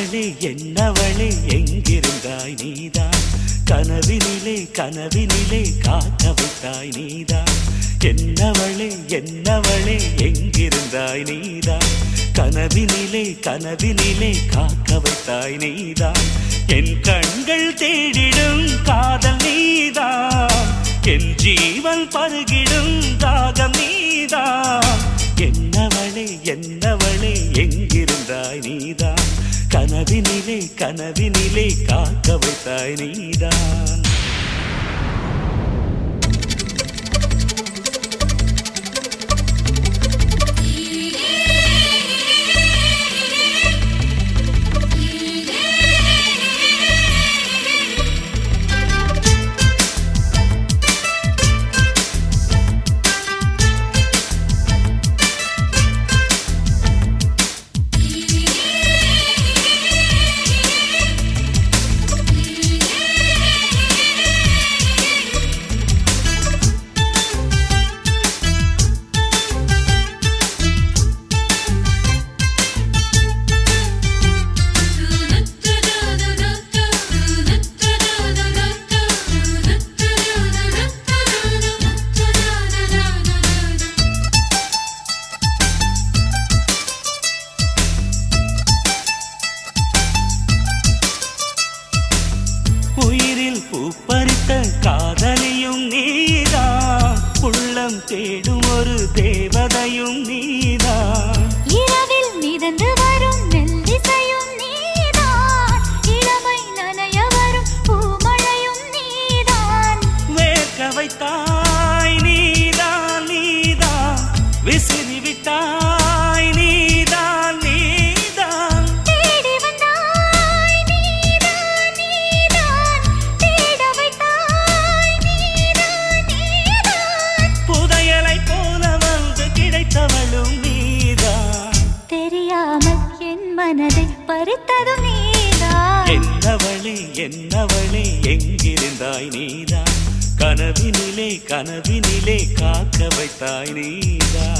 என்னவளே என்னவளே எங்கிருந்தாய் நீதான் கனவினிலே கனவினிலே காக்க வைத்தாய் நீதான் என்னவளே என்னவளே எங்கிருந்தாய் நீதான் கனவினிலே கனவினிலே காக்க வைத்தாய் நீதான் என் கண்கள் தேடிடும் காதல் நீதான் என் ஜீவன் பருகிடும் தாகம் நீதான் என்னவளே என்னவளே எங்கிருந்தாய் நீதான் கனவினிலே கனவினிலே காக்க வைத்தாய் நீதான் உயிரில் பூப்பறித்த காதலியும் நீதான் உள்ளம் தேடும் ஒரு தேவதையும் நீதான் இரவில் மிதந்து வரும் மெல்லிசையும் நீதான் இளமை நனைய வரும் பூமழையும் நீதான் வேர்க்க வைத்தாய் நீதான் நீதான் விசிறி விட்டாய் நீதான் நீதான் தேடி வந்தாய் நீதான் நீதான் தேட வைத்தாய் நீதான் நீதான் புதையலை போல வந்து கிடைத்தவளும் நீதான் தெரியாமல் என் மனதை பறித்ததும் நீதான் என்னவளே என்னவளே எங்கிருந்தாய் நீதான் கனவினிலே கனவினிலே காக்க வைத்தாய் நீதான்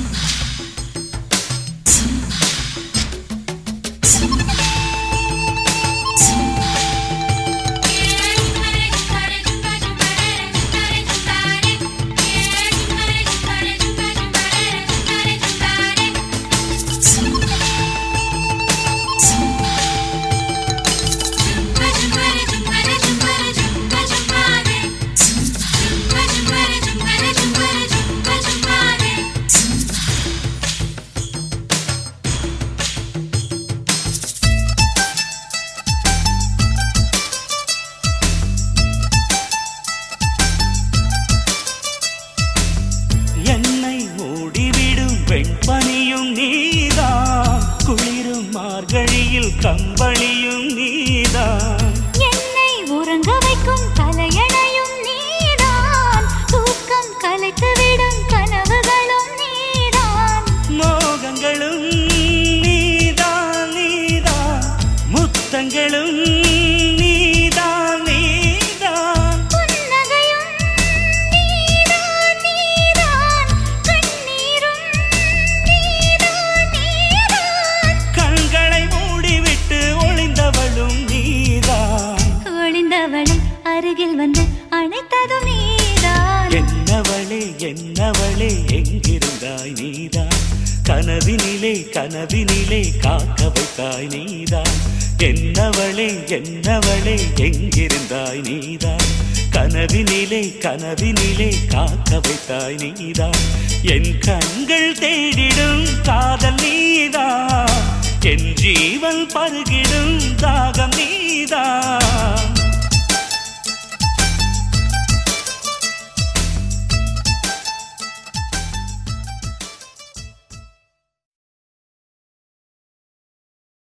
என்னை மூடிவிடும் வெண்பனியும் நீதான் குளிரும் மார்கழியில் கம்பளியும் நீதான் என்னை உறங்க வைக்கும் தலையணையும் நீதான் தூக்கம் கலைத்துவிடும் கனவுகளும் நீதான் மோகங்களும் நீதான் நீதான் முத்தங்களும் நீதான் நீதான் புன்னகையும் நீதான் நீதான் கண்ணீரும் நீதான் நீதான் கண்களை மூடிவிட்டு ஒளிந்தவளும் நீதான் ஒளிந்தவளை அருகில் வந்து அணைத்ததும் நீதான் என்னவளே என்னவளே எங்கிருந்தாய் நீதான் கனவினிலே கனவினிலே காக்க வைத்தாய் நீதான் என்னவளே என்னவளே எங்கிருந்தாய் நீதான் கனவினிலே கனவினிலே காக்க வைத்தாய் நீதான் என் கண்கள் தேடிடும் காதல் நீதான் என் ஜீவன் பருகிடும் தாகம் நீதான்